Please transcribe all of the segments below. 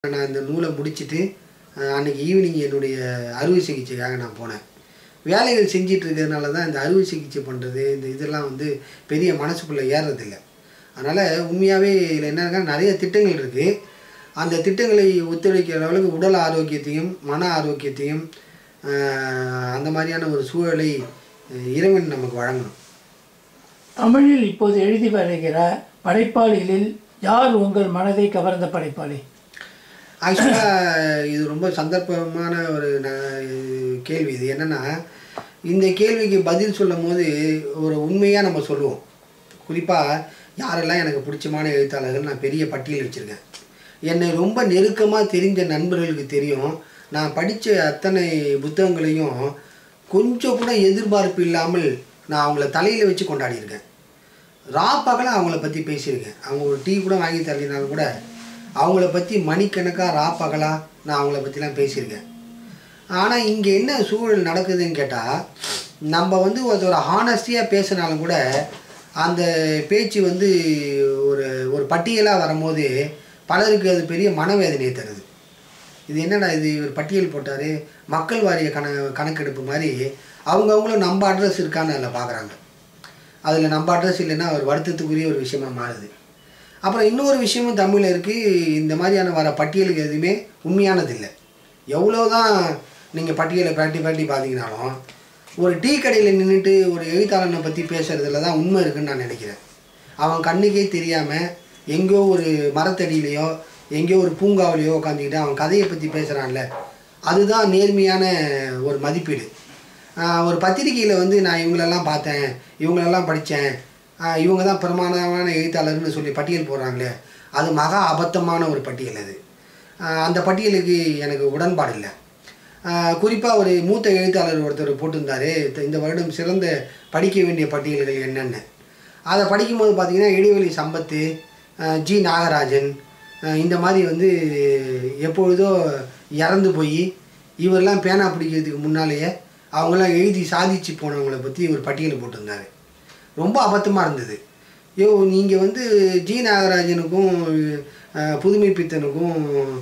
நான் இந்த நூலை முடிச்சிட்டு அஹ், அன்னைக்கு ஈவினிங் என்னுடைய அறுவை சிகிச்சைக்காக நான் போனேன் வேலைகள் செஞ்சிட்டு இருக்கிறதுனால தான் இந்த அறுவை சிகிச்சை பண்ணுறது இந்த இதெல்லாம் வந்து பெரிய மனசுக்குள்ளே ஏறுறதில்ல அதனால் உண்மையாகவே இதில் என்னன்னா நிறைய திட்டங்கள் இருக்குது அந்த திட்டங்களை ஒத்துழைக்கிற அளவுக்கு உடல் ஆரோக்கியத்தையும் மன ஆரோக்கியத்தையும் அஹ், அந்த மாதிரியான ஒரு சூழலை அஹ், இறைவன் நமக்கு வழங்கணும் தமிழில் இப்போது எழுதி வருகிற படைப்பாளிகளில் யார் உங்கள் மனதை கவர்ந்த படைப்பாளி ஆக்சுவலாக இது ரொம்ப சந்தர்ப்பமான ஒரு ந- கேள்வி இது என்னென்னா இந்த கேள்விக்கு பதில் சொல்லும் போது ஒரு உண்மையாக நம்ம சொல்லுவோம் குறிப்பாக யாரெல்லாம் எனக்கு பிடிச்சமான எழுத்தாளர்கள் நான் பெரிய பட்டியல் வச்சுருக்கேன் என்னை ரொம்ப நெருக்கமாக தெரிஞ்ச நண்பர்களுக்கு தெரியும் நான் படித்த அத்தனை புத்தகங்களையும் கொஞ்சம் கூட எதிர்பார்ப்பு இல்லாமல் நான் அவங்கள தலையில் வச்சு கொண்டாடியிருக்கேன் ரா பகலாக அவங்கள பற்றி பேசியிருக்கேன் அவங்க ஒரு டீ கூட வாங்கி தரலினாலும் கூட அவங்கள பற்றி மணிக்கணக்காக ரா பகலாக நான் அவங்கள பற்றிலாம் பேசியிருக்கேன் ஆனால் இங்கே என்ன சூழல் நடக்குதுன்னு கேட்டால் நம்ம வந்து ஒருத்தர் ஹானஸ்டியாக பேசினாலும் கூட அந்த பேச்சு வந்து ஒரு ஒரு பட்டியலாக வரும்போது பலருக்கு அது பெரிய மனவேதனையை தருது இது என்னடா இது ஒரு பட்டியல் போட்டார் மக்கள் வாரிய கண கணக்கெடுப்பு மாதிரி அவங்கவுங்களும் நம்ம அட்ரஸ் இருக்கான்னு அதில் பார்க்குறாங்க அதில் நம்ம அட்ரஸ் இல்லைன்னா ஒரு வருத்தத்துக்குரிய ஒரு விஷயமா மாறுது அப்புறம் இன்னொரு விஷயமும் தமிழில் இருக்குது இந்த மாதிரியான வர பட்டியலுக்கு எதுவுமே உண்மையானது இல்லை எவ்வளோ தான் நீங்கள் பட்டியலை பிரட்டி பிரட்டி பார்த்தீங்கனாலும் ஒரு டீ கடையில் நின்றுட்டு ஒரு எழுத்தாளனை பற்றி பேசுகிறதுல தான் உண்மை இருக்குன்னு நான் நினைக்கிறேன் அவன் கண்ணுக்கே தெரியாமல் எங்கேயோ ஒரு மரத்தடியிலையோ எங்கேயோ ஒரு பூங்காவிலையோ உட்காந்துக்கிட்டு அவன் கதையை பற்றி பேசுகிறான்ல அதுதான் நேர்மையான ஒரு மதிப்பீடு ஆஹ் ஒரு பத்திரிக்கையில் வந்து நான் இவங்களெல்லாம் பார்த்தேன் இவங்களெல்லாம் படித்தேன் இவங்க தான் பிரமாணமான எழுத்தாளர்னு சொல்லி பட்டியல் போடுறாங்களே அது மகா அபத்தமான ஒரு பட்டியல் அது ஆஹ் அந்த பட்டியலுக்கு எனக்கு உடன்பாடு இல்லை குறிப்பாக ஒரு மூத்த எழுத்தாளர் ஒருத்தர் போட்டிருந்தாரு இந்த- இந்த வருடம் சிறந்த படிக்க வேண்டிய பட்டியல்கள் என்னென்னு அதை படிக்கும்போது பார்த்தீங்கன்னா இடைவெளி சம்பத்து ஆஹ் ஜி நாகராஜன் ஆஹ் இந்த மாதிரி வந்து எப்பொழுதோ இறந்து போய் இவரெல்லாம் பேனா பிடிக்கிறதுக்கு முன்னாலேயே அவங்களாம் எழுதி சாதிச்சு போனவங்கள பற்றி ஒரு பட்டியல் போட்டிருந்தாரு ரொம்ப அபத்தமாக இருந்தது யோ நீங்கள் வந்து ஜி நாகராஜனுக்கும் அஹ், புதுமை பித்தனுக்கும்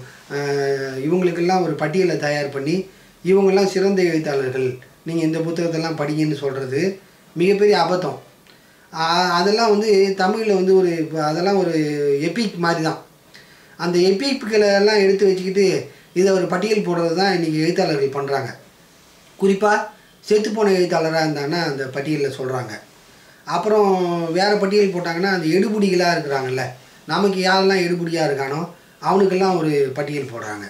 அஹ், இவங்களுக்கெல்லாம் ஒரு பட்டியலை தயார் பண்ணி இவங்கெல்லாம் சிறந்த எழுத்தாளர்கள் நீங்கள் இந்த புத்தகத்தெல்லாம் படிங்கன்னு சொல்கிறது மிகப்பெரிய அபத்தம் ஆஹ், அதெல்லாம் வந்து தமிழில் வந்து ஒரு இப்ப அதெல்லாம் ஒரு எபிக் மாதிரி தான் அந்த எபிக்களை எல்லாம் எடுத்து வச்சுக்கிட்டு இதை ஒரு பட்டியல் போடுறது தான் இன்றைக்கி எழுத்தாளர்கள் பண்ணுறாங்க குறிப்பாக செத்துப்போன எழுத்தாளராக இருந்தாங்கன்னா அந்த பட்டியலில் சொல்கிறாங்க அப்புறம் வேறு பட்டியல் போட்டாங்கன்னா அந்த எடுபுடிகளாக இருக்கிறாங்கல்ல நமக்கு யாரெல்லாம் எடுபுடியாக இருக்கானோ அவனுக்கெல்லாம் ஒரு பட்டியல் போடுறாங்க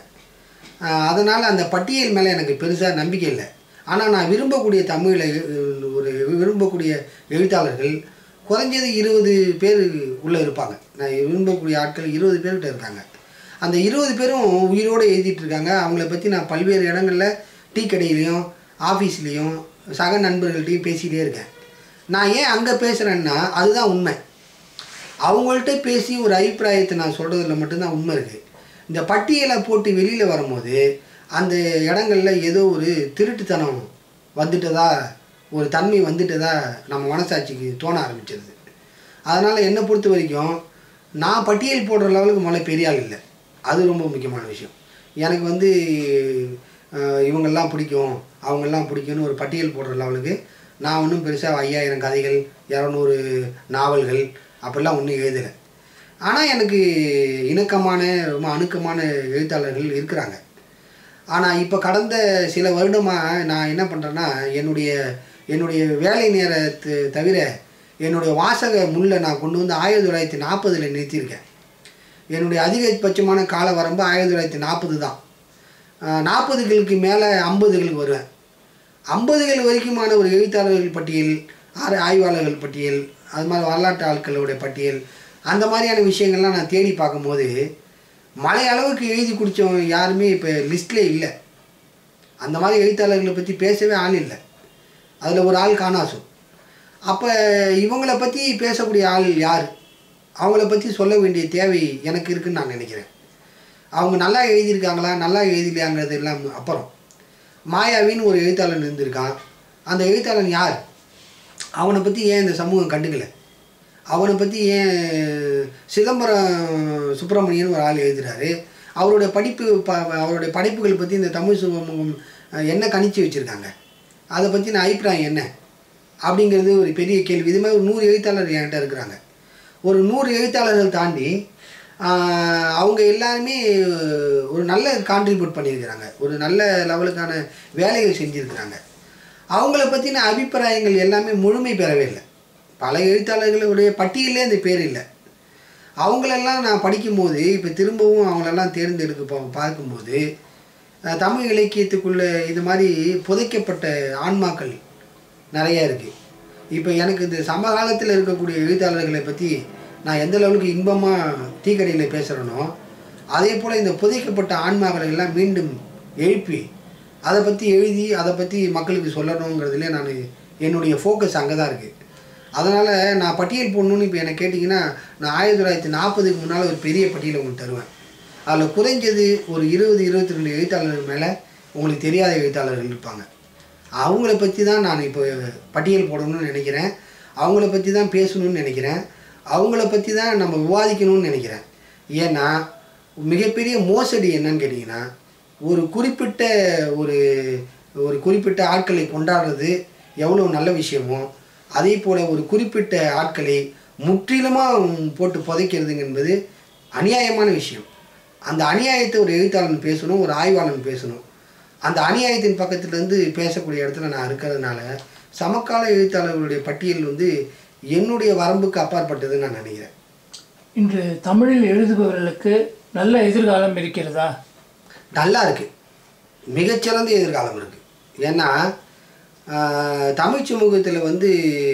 அதனால் அந்த பட்டியல் மேலே எனக்கு பெருசாக நம்பிக்கை இல்லை ஆனால் நான் விரும்பக்கூடிய தமிழில் எழு- ஒரு விரும்பக்கூடிய எழுத்தாளர்கள் குறைஞ்சது இருபது பேர் உள்ளே இருப்பாங்க நான் விரும்பக்கூடிய ஆட்கள் இருபது பேர்கிட்ட இருக்காங்க அந்த இருபது பேரும் உயிரோடு எழுதிட்டு இருக்காங்க அவங்கள பற்றி நான் பல்வேறு இடங்களில் டீ கடையிலையும் ஆஃபீஸ்லேயும் சக நண்பர்கள்ட்டையும் பேசிகிட்டே இருக்கேன் நான் ஏன் அங்கே பேசுகிறேன்னா அதுதான் உண்மை அவங்கள்ட்ட பேசி ஒரு அபிப்பிராயத்தை நான் சொல்கிறதுல மட்டும்தான் உண்மை இருக்குது இந்த பட்டியலை போட்டு வெளியில் வரும்போது அந்த இடங்கள்ல ஏதோ ஒரு திருட்டுத்தனம் வந்துட்டதா ஒரு தன்மை வந்துட்டதா நம்ம மனசாட்சிக்கு தோண ஆரம்பிச்சிருது அதனால் என்னை பொறுத்த வரைக்கும் நான் பட்டியல் போடுற லெவலுக்கு முதல்ல பெரிய ஆள் இல்லை அது ரொம்ப முக்கியமான விஷயம் எனக்கு வந்து அஹ், இவங்கெல்லாம் பிடிக்கும் அவங்கெல்லாம் பிடிக்கும்னு ஒரு பட்டியல் போடுற லெவலுக்கு நான் ஒன்றும் பெருசாக ஐயாயிரம் கதைகள் இரநூறு நாவல்கள் அப்படிலாம் ஒன்றும் எழுதலை ஆனால் எனக்கு இணக்கமான ரொம்ப அணுக்கமான எழுத்தாளர்கள் இருக்கிறாங்க ஆனால் இப்போ கடந்த சில வருடமாக நான் என்ன பண்ணுறேன்னா என்னுடைய என்னுடைய வேலை நேரத்தை தவிர என்னுடைய வாசக முல்லை நான் கொண்டு வந்து ஆயிரத்தி தொள்ளாயிரத்தி நாற்பதில் நிறுத்தியிருக்கேன் என்னுடைய அதிகபட்சமான கால வரம்பு ஆயிரத்தி தொள்ளாயிரத்தி நாற்பது தான் நாற்பதுகளுக்கு மேலே ஐம்பதுகளுக்கு வருவேன் ஐம்பதுகள் வரைக்குமான ஒரு எழுத்தாளர்கள் பட்டியல் ஆறு ஆய்வாளர்கள் பட்டியல் அது மாதிரி வரலாற்று ஆட்களுடைய பட்டியல் அந்த மாதிரியான விஷயங்கள்லாம் நான் தேடி பார்க்கும்போது மலை அளவுக்கு எழுதி குடித்தவங்க யாருமே இப்போ லிஸ்ட்லே இல்லை அந்த மாதிரி எழுத்தாளர்களை பற்றி பேசவே ஆள் இல்லை அதில் ஒரு ஆள் காணாசும் அப்போ இவங்கள பற்றி பேசக்கூடிய ஆள் யார் அவங்கள பற்றி சொல்ல வேண்டிய தேவை எனக்கு இருக்குன்னு நான் நினைக்கிறேன் அவங்க நல்லா எழுதியிருக்காங்களா நல்லா எழுதலையாங்கிறது எல்லாம் அப்புறம் மாயாவின்னு ஒரு எழுத்தாளன் இருந்திருக்கான் அந்த எழுத்தாளன் யார் அவனை பற்றி ஏன் இந்த சமூகம் கண்டுக்கல அவனை பற்றி ஏன் சிதம்பரம் சுப்பிரமணியன் ஒரு ஆள் எழுதுறாரு அவருடைய படிப்பு ப அவருடைய படைப்புகள் பற்றி இந்த தமிழ் சமூகம் அஹ், என்ன கணிச்சு வச்சுருக்காங்க அதை பற்றின அபிப்பிராயம் என்ன அப்படிங்கிறது ஒரு பெரிய கேள்வி இது மாதிரி ஒரு நூறு எழுத்தாளர் என்கிட்ட இருக்கிறாங்க ஒரு நூறு எழுத்தாளர்கள் தாண்டி ஆஹ், அவங்க எல்லாருமே ஒரு நல்ல கான்ட்ரிபியூட் பண்ணியிருக்கிறாங்க ஒரு நல்ல லெவலுக்கான வேலைகள் செஞ்சுருக்கிறாங்க அவங்கள பற்றின அபிப்பிராயங்கள் எல்லாமே முழுமை பெறவே இல்லை பல எழுத்தாளர்களுடைய பட்டியலே அந்த பேர் இல்லை அவங்களெல்லாம் நான் படிக்கும்போது இப்போ திரும்பவும் அவங்களெல்லாம் தேர்ந்தெடுக்க பா- பார்க்கும்போது அஹ், தமிழ் இலக்கியத்துக்குள்ளே இது மாதிரி புதைக்கப்பட்ட ஆன்மாக்கள் நிறைய இருக்குது இப்போ எனக்கு இந்த சமகாலத்தில் இருக்கக்கூடிய எழுத்தாளர்களை பற்றி நான் எந்த அளவுக்கு இன்பமாக டீக்கடையில் பேசுகிறேனோ அதே போல் இந்த புதைக்கப்பட்ட ஆன்மாக்களை எல்லாம் மீண்டும் எழுப்பி அதை பற்றி எழுதி அதை பற்றி மக்களுக்கு சொல்லணுங்கிறதுல நான் என்னுடைய ஃபோக்கஸ் அங்கே தான் இருக்குது அதனால் நான் பட்டியல் போடணும்னு இப்போ என்னை கேட்டிங்கன்னா நான் ஆயிரத்தி தொள்ளாயிரத்தி நாற்பதுக்கு முன்னால் ஒரு பெரிய பட்டியலை உங்களுக்கு தருவேன் அதில் குறைஞ்சது ஒரு இருபது இருபத்தி ரெண்டு எழுத்தாளர்கள் மேலே உங்களுக்கு தெரியாத எழுத்தாளர்கள் இருப்பாங்க அவங்கள பற்றி தான் நான் இப்போ பட்டியல் போடணும்னு நினைக்கிறேன் அவங்கள பற்றி தான் பேசணும்னு நினைக்கிறேன் அவங்கள பற்றி தான் நம்ம விவாதிக்கணும்னு நினைக்கிறேன் ஏன்னா மிகப்பெரிய மோசடி என்னன்னு கேட்டிங்கன்னா ஒரு குறிப்பிட்ட ஒரு ஒரு குறிப்பிட்ட ஆட்களை கொண்டாடுறது எவ்வளோ நல்ல விஷயமோ அதே போல் ஒரு குறிப்பிட்ட ஆட்களை முற்றிலுமாக போட்டு புதைக்கிறதுங்க என்பது அநியாயமான விஷயம் அந்த அநியாயத்தை ஒரு எழுத்தாளன் பேசணும் ஒரு ஆய்வாளன் பேசணும் அந்த அநியாயத்தின் பக்கத்துலேருந்து பேசக்கூடிய இடத்துல நான் இருக்கிறதுனால சமகால எழுத்தாளர்களுடைய பட்டியல் வந்து என்னுடைய வரம்புக்கு அப்பாற்பட்டதுன்னு நான் நினைக்கிறேன் இன்று தமிழில் எழுதுபவர்களுக்கு நல்ல எதிர்காலம் இருக்கிறதா நல்லா இருக்குது மிகச்சிறந்த எதிர்காலம் இருக்குது ஏன்னா ஆஹ், தமிழ் சமூகத்தில் வந்து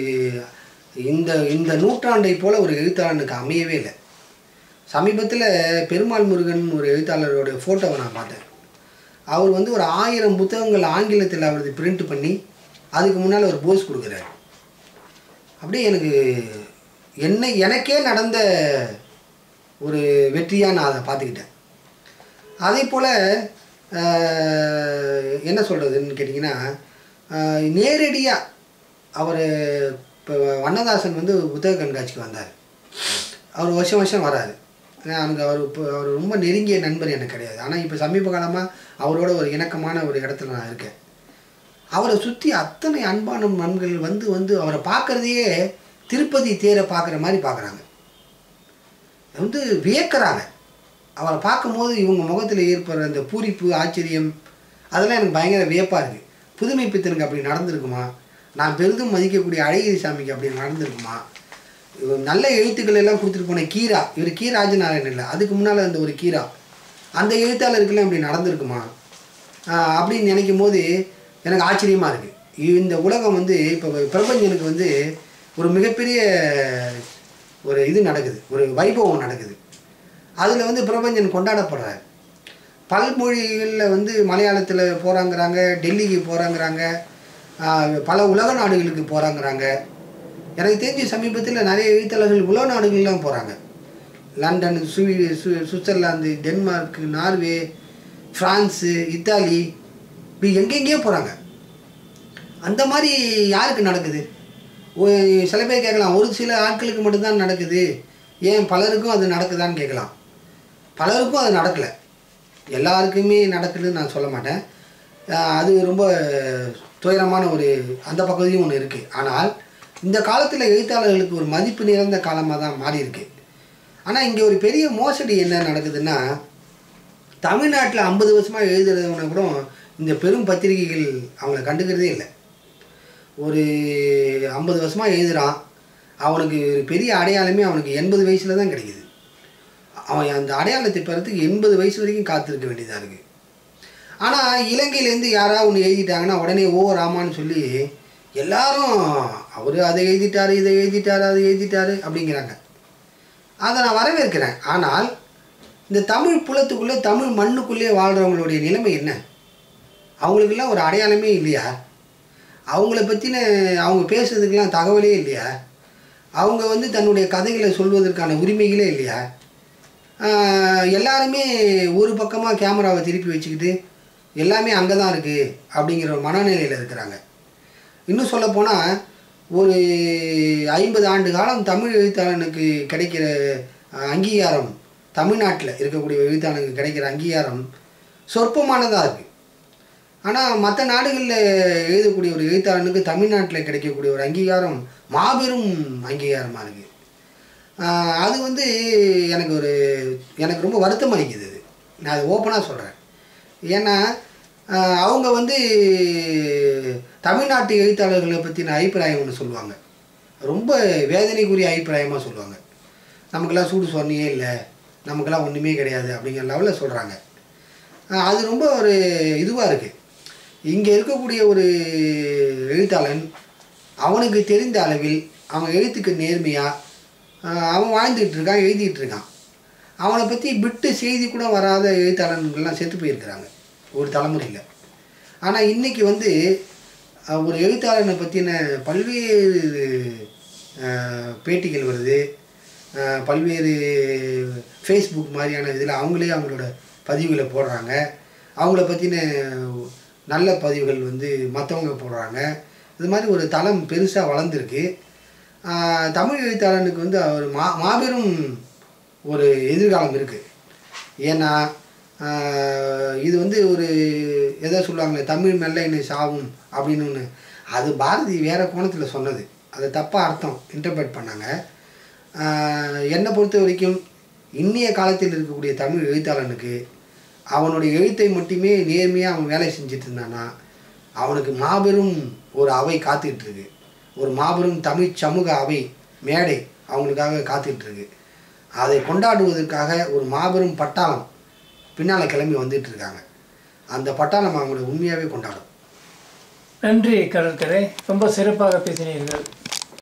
இந்த இந்த நூற்றாண்டை போல் ஒரு எழுத்தாளனுக்கு அமையவே இல்லை சமீபத்தில் பெருமாள் முருகன் ஒரு எழுத்தாளரோட ஃபோட்டோவை நான் பார்த்தேன் அவர் வந்து ஒரு ஆயிரம் புத்தகங்கள் ஆங்கிலத்தில் அவரது பிரிண்ட் பண்ணி அதுக்கு முன்னால் ஒரு போஸ் கொடுக்குறாரு அப்படியே எனக்கு என்ன எனக்கே நடந்த ஒரு வெற்றியாக நான் அதை பார்த்துக்கிட்டேன் அதே போல் என்ன சொல்கிறதுன்னு கேட்டிங்கன்னா நேரடியாக அவர் இப்போ வண்ணதாசன் வந்து புத்தக கண்காட்சிக்கு வந்தார் அவர் வருஷம் வருஷம் வராரு எனக்கு அவர் இப்போ அவர் ரொம்ப நெருங்கிய நண்பர் எனக்கு கிடையாது ஆனால் இப்போ சமீப காலமாக அவரோட ஒரு இணக்கமான ஒரு இடத்துல நான் இருக்கேன் அவரை சுற்றி அத்தனை அன்பான நண்பர்கள் வந்து வந்து அவரை பார்க்குறதையே திருப்பதி தேரை பார்க்குற மாதிரி பார்க்குறாங்க வந்து வியக்கிறாங்க அவரை பார்க்கும்போது இவங்க முகத்தில் ஏற்படுற அந்த பூரிப்பு ஆச்சரியம் அதெல்லாம் எனக்கு பயங்கர வியப்பாக இருக்குது புதுமை பித்தனுக்கு அப்படி நடந்திருக்குமா நான் பெரிதும் மதிக்கக்கூடிய அழகிரி சாமிக்கு அப்படி நடந்திருக்குமா இவர் நல்ல எழுத்துக்கள் எல்லாம் கொடுத்துட்டு போன கீரா இவர் கீ ராஜநாராயணன் இல்லை அதுக்கு முன்னால் அந்த ஒரு கீரா அந்த எழுத்தாளருக்கெல்லாம் இப்படி நடந்திருக்குமா ஆஹ் அப்படின்னு நினைக்கும் போது எனக்கு ஆச்சரியமாக இருக்குது இந்த உலகம் வந்து இப்போ பிரபஞ்சனுக்கு வந்து ஒரு மிகப்பெரிய ஒரு இது நடக்குது ஒரு வைபவம் நடக்குது அதில் வந்து பிரபஞ்சன் கொண்டாடப்படுறார் பல்மொழிகளில் வந்து மலையாளத்தில் போகிறாங்கிறாங்க டெல்லிக்கு போகிறாங்கிறாங்க பல உலக நாடுகளுக்கு போகிறாங்கிறாங்க எனக்கு தெரிஞ்ச சமீபத்தில் நிறைய எழுத்தாளர்கள் உலக நாடுகள்லாம் போகிறாங்க லண்டன் ஸ்வீ சு Switzerland Denmark Norway France Italy இப்படி எங்கெங்கேயோ போகிறாங்க அந்த மாதிரி யாருக்கு நடக்குது ஒ- சில பேர் கேட்கலாம் ஒரு சில ஆட்களுக்கு மட்டும்தான் நடக்குது ஏன் பலருக்கும் அது நடக்குதான்னு கேட்கலாம் பலருக்கும் அது நடக்கலை எல்லாருக்குமே நடக்குதுன்னு நான் சொல்ல மாட்டேன் அஹ் அது ரொம்ப துயரமான ஒரு அந்த பகுதியும் ஒன்று இருக்குது ஆனால் இந்த காலத்தில் எழுத்தாளர்களுக்கு ஒரு மதிப்பு நிறைந்த காலமாக தான் மாறி இருக்கு ஆனால் இங்கே ஒரு பெரிய மோசடி என்ன நடக்குதுன்னா தமிழ்நாட்டில் ஐம்பது வருஷமாக எழுதுறவன கூட இந்த பெரும் பத்திரிகைகள் அவங்கள கண்டுக்கிறதே இல்லை ஒரு ஐம்பது வருஷமாக எழுதுறான் அவனுக்கு ஒரு பெரிய அடையாளமே அவனுக்கு எண்பது வயசில் தான் கிடைக்குது அவன் அந்த அடையாளத்தை பெறத்துக்கு எண்பது வயசு வரைக்கும் காத்திருக்க வேண்டியதாக இருக்குது ஆனால் இலங்கையிலேருந்து யாராவது ஒன்று எழுதிட்டாங்கன்னா உடனே ஓ ராமான்னு சொல்லி எல்லாரும் அவர் அதை எழுதிட்டாரு இதை எழுதிட்டாரு அதை எழுதிட்டாரு அப்படிங்கிறாங்க அதை நான் வரவேற்கிறேன் ஆனால் இந்த தமிழ் புலத்துக்குள்ளே தமிழ் மண்ணுக்குள்ளே வாழ்கிறவங்களுடைய நிலைமை என்ன அவங்களுக்கெல்லாம் ஒரு அடையாளமே இல்லையா அவங்கள பற்றின அவங்க பேசுறதுக்கெல்லாம் தகவலே இல்லையா அவங்க வந்து தன்னுடைய கதைகளை சொல்வதற்கான உரிமைகளே இல்லையா ஆஹ் எல்லாருமே ஒரு பக்கமாக கேமராவை திருப்பி வச்சுக்கிட்டு எல்லாமே அங்கே தான் இருக்குது அப்படிங்கிற ஒரு மனநிலையில் இருக்கிறாங்க இன்னும் சொல்லப்போனால் ஒரு ஐம்பது ஆண்டு காலம் தமிழ் எழுத்தாளனுக்கு கிடைக்கிற அஹ், அங்கீகாரம் தமிழ்நாட்டில் இருக்கக்கூடிய எழுத்தாளருக்கு கிடைக்கிற அங்கீகாரம் சொற்பமானதாக இருக்குது ஆனால் மற்ற நாடுகளில் எழுதக்கூடிய ஒரு எழுத்தாளனுக்கு தமிழ்நாட்டில் கிடைக்கக்கூடிய ஒரு அங்கீகாரம் மாபெரும் அங்கீகாரமாக இருக்குது அது வந்து எனக்கு ஒரு எனக்கு ரொம்ப வருத்தம் அளிக்குது அது நான் அது ஓப்பனாக சொல்கிறேன் ஏன்னா ஆஹ் அவங்க வந்து தமிழ்நாட்டு எழுத்தாளர்களை பற்றின அபிப்பிராயம் ஒன்று சொல்லுவாங்க ரொம்ப வேதனைக்குரிய அபிப்பிராயமாக சொல்லுவாங்க நமக்கெல்லாம் சூடு சொன்னியே இல்லை நமக்கெல்லாம் ஒன்றுமே கிடையாது அப்படிங்கிற லெவலில் சொல்கிறாங்க அது ரொம்ப ஒரு இதுவாக இருக்குது இங்கே இருக்கக்கூடிய ஒரு எழுத்தாளன் அவனுக்கு தெரிந்த அளவில் அவன் எழுத்துக்கு நேர்மையாக அவன் வாழ்ந்துகிட்டு இருக்கான் எழுதிட்டு இருக்கான் அவனை பற்றி விட்டு செய்தி கூட வராத எழுத்தாளர்கள்லாம் செத்து போயிருக்கிறாங்க ஒரு தலைமுறையில் ஆனால் இன்றைக்கி வந்து அஹ், ஒரு எழுத்தாளனை பற்றின பல்வேறு அஹ், பேட்டிகள் வருது அஹ், பல்வேறு ஃபேஸ்புக் மாதிரியான இதில் அவங்களே அவங்களோட பதிவுகளை போடுறாங்க அவங்கள பற்றின நல்ல பதிவுகள் வந்து மற்றவங்க போடுறாங்க இது மாதிரி ஒரு தளம் பெருசாக வளர்ந்துருக்கு ஆஹ் தமிழ் எழுத்தாளனுக்கு வந்து ஒரு மா மாபெரும் ஒரு எதிர்காலம் இருக்குது ஏன்னா ஆஹ் இது வந்து ஒரு எதை சொல்லுவாங்களே தமிழ் மெல்ல என்னை சாவும் அப்படின்னு ஒன்று அது பாரதி வேறு கோணத்தில் சொன்னது அதை தப்பாக அர்த்தம் இன்டர்பிரட் பண்ணாங்க ஆஹ் என்னை பொறுத்த வரைக்கும் இன்னைய காலத்தில் இருக்கக்கூடிய தமிழ் எழுத்தாளனுக்கு அவனுடைய எழுத்தை மட்டுமே நேர்மையாக அவன் வேலை செஞ்சுட்டு இருந்தானா அவனுக்கு மாபெரும் ஒரு அவை காத்துக்கிட்டு இருக்கு ஒரு மாபெரும் தமிழ் சமூக அவை மேடை அவங்களுக்காக காத்துக்கிட்டு இருக்கு அதை கொண்டாடுவதற்காக ஒரு மாபெரும் பட்டாளம் பின்னால் கிளம்பி வந்துட்டு இருக்காங்க அந்த பட்டாளம் அவங்களை உண்மையாகவே கொண்டாடும் நன்றி கடற்கரை ரொம்ப சிறப்பாக பேசினீர்கள்